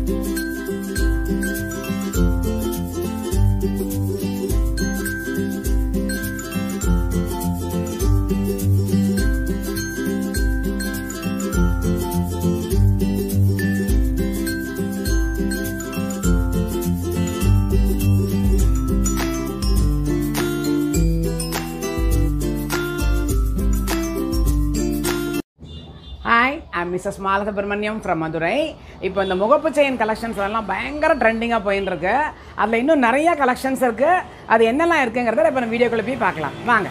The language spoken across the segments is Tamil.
hi I'm Mrs Malasubramaniam from Madurai இப்போ இந்த முகப்பு செயின் கலெக்ஷன்ஸ் எல்லாம் பயங்கர ட்ரெண்டிங்காக போயின்னு இருக்கு அதில் இன்னும் நிறைய கலெக்ஷன்ஸ் இருக்குது அது என்னெல்லாம் இருக்குங்கிறத இப்போ நம்ம வீடியோக்குள்ளே போய் பார்க்கலாம் வாங்க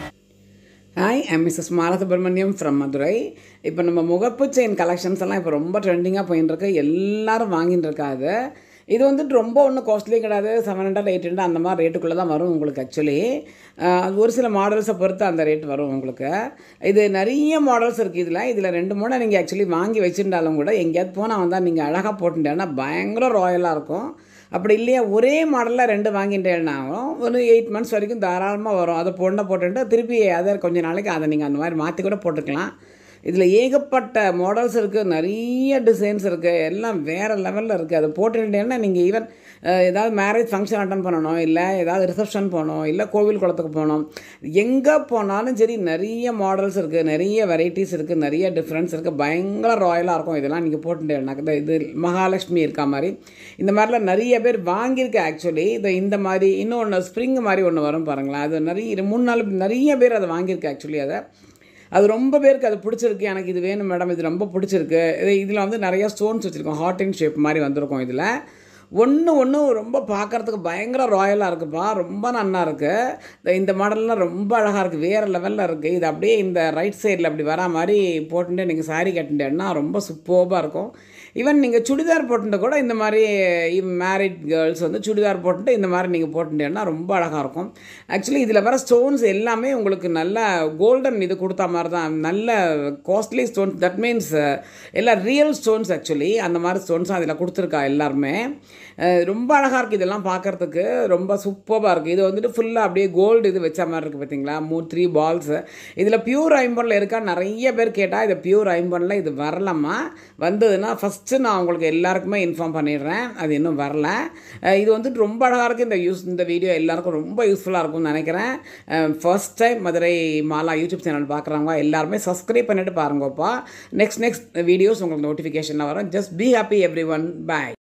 hi I'm Mrs Malasubramaniam from Madurai இப்போ நம்ம முகப்பு செயின் கலெக்ஷன்ஸ் எல்லாம் இப்போ ரொம்ப ட்ரெண்டிங்காக போயின்னு இருக்கு எல்லாரும் வாங்கிட்டு இருக்காது இது வந்துட்டு ரொம்ப ஒன்றும் காஸ்ட்லியும் கிடையாது செவன் ஹண்ட்ரட் எயிட் ஹண்ட்ரட் அந்த மாதிரி ரேட்டுக்குள்ளே தான் வரும் உங்களுக்கு ஆக்சுவலி அது ஒரு சில மாடல்ஸை பொறுத்து அந்த ரேட் வரும் உங்களுக்கு இது நிறைய மாடல்ஸ் இருக்குது இதில் இதில் ரெண்டு மூணு நீங்கள் ஆக்சுவலி வாங்கி வச்சுருந்தாலும் கூட எங்கேயாவது போனால் வந்தால் நீங்கள் அழகாக போட்டுட்டேன்னா பயங்கர ராயலாக இருக்கும் அப்படி இல்லையா ஒரே மாடலில் ரெண்டு வாங்கிட்டேன்னாலும் ஒரு எயிட் மந்த்ஸ் வரைக்கும் தாராளமாக வரும் அதை பொண்ணை போட்டுட்டு திருப்பி அதை கொஞ்ச நாளைக்கு அதை நீங்கள் அந்த மாதிரி மாற்றி கூட போட்டுக்கலாம் இதில் ஏகப்பட்ட மாடல்ஸ் இருக்குது நிறைய டிசைன்ஸ் இருக்குது எல்லாம் வேறு லெவலில் இருக்குது அதை போட்டுட்டேன்னா நீங்கள் ஈவன் ஏதாவது மேரேஜ் ஃபங்க்ஷன் அட்டன் பண்ணணும் இல்லை ஏதாவது ரிசப்ஷன் போகணும் இல்லை கோவில் குளத்துக்கு போகணும் எங்கே போனாலும் சரி நிறைய மாடல்ஸ் இருக்குது நிறைய வெரைட்டிஸ் இருக்குது நிறைய டிஃப்ரென்ஸ் இருக்குது பயங்கர ராயலாக இருக்கும் இதெல்லாம் நீங்கள் போட்டுட்டேன்னாக்க இது மகாலட்சுமி இருக்கா மாதிரி இந்த மாதிரிலாம் நிறைய பேர் வாங்கியிருக்கு ஆக்சுவலி இது இந்த மாதிரி இன்னொன்று ஸ்ப்ரிங் மாதிரி ஒன்று வரும் பாருங்களேன் அது நிறைய மூணு நாள் நிறைய பேர் அதை வாங்கியிருக்கு ஆக்சுவலி அதை அது ரொம்ப பேருக்கு அது பிடிச்சிருக்கு எனக்கு இது வேணும் மேடம் இது ரொம்ப பிடிச்சிருக்கு இது இதில் வந்து நிறையா ஸ்டோன்ஸ் வச்சுருக்கோம் ஹாட் அண்ட் ஷேப் மாதிரி வந்திருக்கும் இதில் ஒன்று ஒன்று ரொம்ப பார்க்குறதுக்கு பயங்கர ராயலாக இருக்குப்பா ரொம்ப நல்லா இருக்குது இந்த மாடல்லாம் ரொம்ப அழகாக இருக்குது வேறு லெவலில் இருக்குது இது அப்படியே இந்த ரைட் சைடில் அப்படி வரா மாதிரி போட்டுட்டு நீங்கள் சாரீ கட்டிட்டேன்னா ரொம்ப சூப்பர்பாக இருக்கும் ஈவன் நீங்கள் சுடிதார் போட்டுட்டு கூட இந்த மாதிரி மேரிட் கேர்ள்ஸ் வந்து சுடிதார் போட்டுட்டு இந்த மாதிரி நீங்கள் போட்டுட்டேன்னா ரொம்ப அழகாக இருக்கும் ஆக்சுவலி இதில் வர ஸ்டோன்ஸ் எல்லாமே உங்களுக்கு நல்ல கோல்டன் இது கொடுத்த மாதிரி தான் நல்ல காஸ்ட்லி ஸ்டோன்ஸ் தட் மீன்ஸ் எல்லாம் ரியல் ஸ்டோன்ஸ் ஆக்சுவலி அந்த மாதிரி ஸ்டோன்ஸ் அதில் கொடுத்துருக்கா எல்லாருமே ரொம்ப அழகாக இருக்குது இதெல்லாம் பார்க்குறதுக்கு ரொம்ப சூப்பராக இருக்குது இது வந்துட்டு ஃபுல்லாக அப்படியே கோல்டு இது வச்ச மாதிரி இருக்குது பார்த்தீங்களா மூ த்ரீ பால்ஸு இதில் பியூர் ஐம்பனில் இருக்கா நிறைய பேர் கேட்டால் இது பியூர் ஐம்பனில் இது வரலாமா வந்ததுன்னா ஃபஸ்ட்டு நான் உங்களுக்கு எல்லாருக்குமே இன்ஃபார்ம் பண்ணிடுறேன் அது இன்னும் வரல இது வந்துட்டு ரொம்ப அழகாக இருக்குது இந்த யூஸ் இந்த வீடியோ எல்லாருக்கும் ரொம்ப யூஸ்ஃபுல்லாக இருக்கும்னு நினைக்கிறேன் first time Madurai Mala YouTube channel பார்க்குறவங்க எல்லாருமே சப்ஸ்கிரைப் பண்ணிவிட்டு பாருங்கப்பா நெக்ஸ்ட் நெக்ஸ்ட் வீடியோஸ் உங்களுக்கு நோட்டிஃபிகேஷனில் வரும் just be happy everyone bye